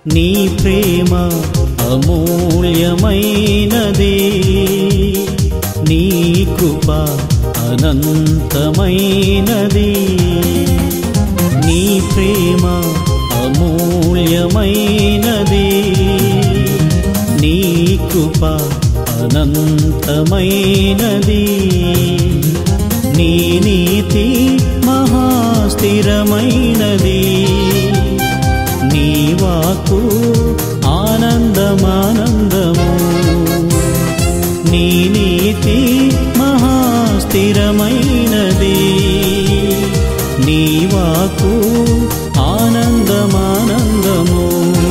నీ ప్రేమ అమూల్యమైనది నీ కృప అనంతమైనది నీ ప్రేమ అమూల్యమైనది నీ కృప అనంతమైనది నీ నీతి మహాస్థిరమైనది నీ వాకు ఆనందమానందము నీ నీతి మహాస్థిరమైనది నీ వాకు ఆనందమానందము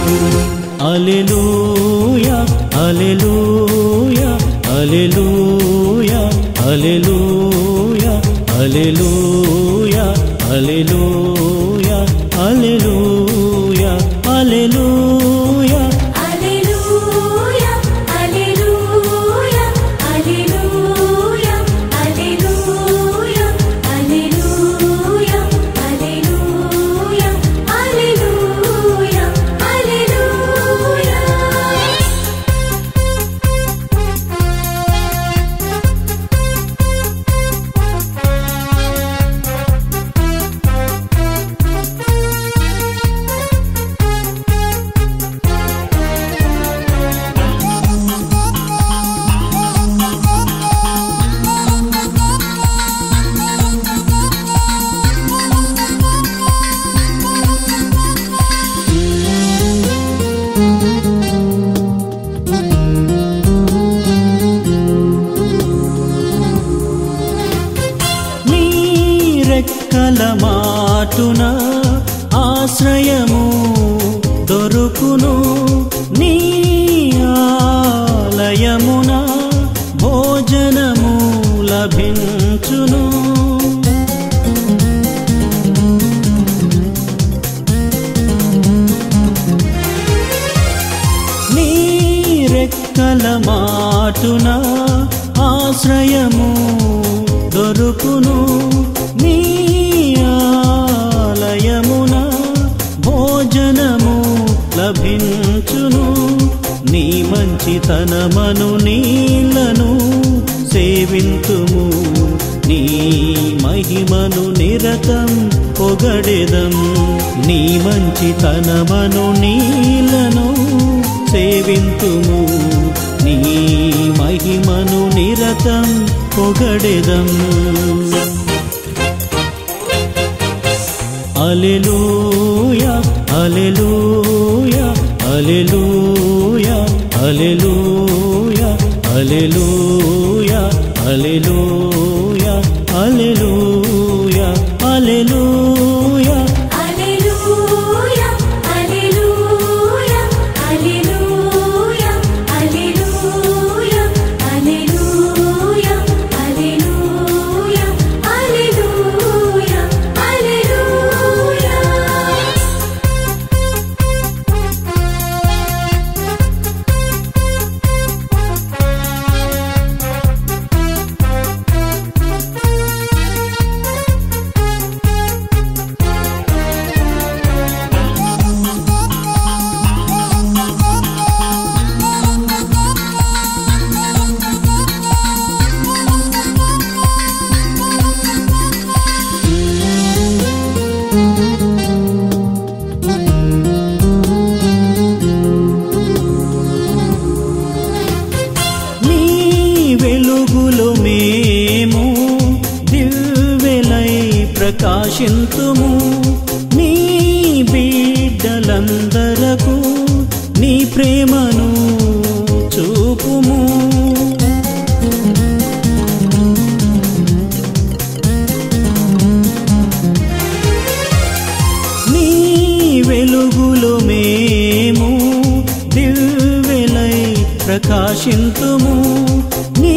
అలెలూయ అలెలూయ అలెలూయ అలెలూయ అలెలూయ అలెలూయ అలెలూయ అలెలూయ Alleluia, alleluia, alleluia, alleluia, alleluia, alleluia, alleluia, alleluia. నీ రెక్కల మాటున ఆశ్రయము దొరుకును నీ ఆలయమున భోజనము లభించును నీ రెక్కల మాటున ఆశ్రయము దొరుకును నీ ఆలయమున భోజనము లభించును నీ మంచితనమను నీళ్లను సేవింతుము నీ మహిమను నిరతం పొగడెదం నీ మంచితనమను నీళ్లను సేవింతుము నీ మహిమను నిరతం పొగడెదం అలెలూయ అలెలూయ అలెలూయ అలెలూయ అలెలూయ అలెలూయ అలెలూయ అలెలూయ Alleluia, alleluia, alleluia, alleluia, alleluia, alleluia, alleluia, alleluia. నీ వెలుగులు మేము దివ్వెలై ప్రకాశింతుము నీ బిడ్డలందరకు నీ ప్రేమను చూపుము నీ వెలుగులు మేము దివ్వెలై ప్రకాశింతుము నీ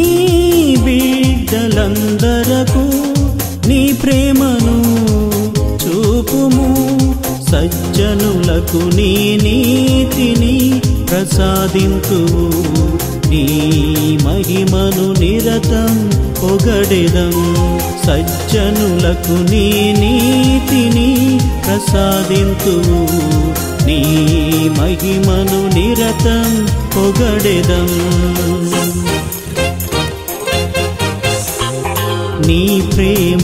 బిడ్డలందరకు నీ ప్రేమను చూపుము సజ్జనులకు నీ నీతిని ప్రసాదింతువు నీ మహిమను నిరతం పొగడెదం సజ్జనులకు నీ నీతిని ప్రసాదింతువు నీ మహిమను నిరతం పొగడెదం నీ ప్రేమ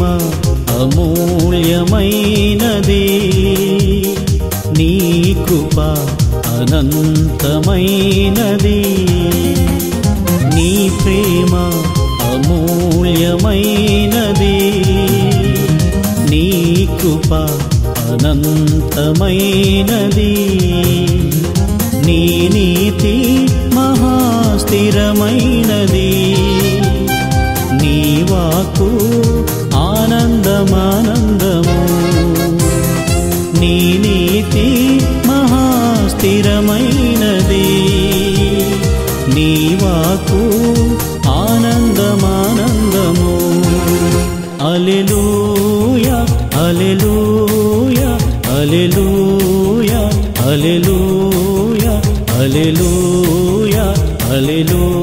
అమూల్యమైనది నీ కృప అనంతమైనది నీ ప్రేమ అమూల్యమైనది నీ కృప అనంతమైనది నీ నీతి మహాస్థిరమైనది నీ వాకు ఆనందమానందము నీ నీతి మహాస్థిరమైనది నీ వాకు ఆనందమానందము అలెలూయ అలెలూయ అలెలూయ అలెలూయ అలెలూయ అలెలూయ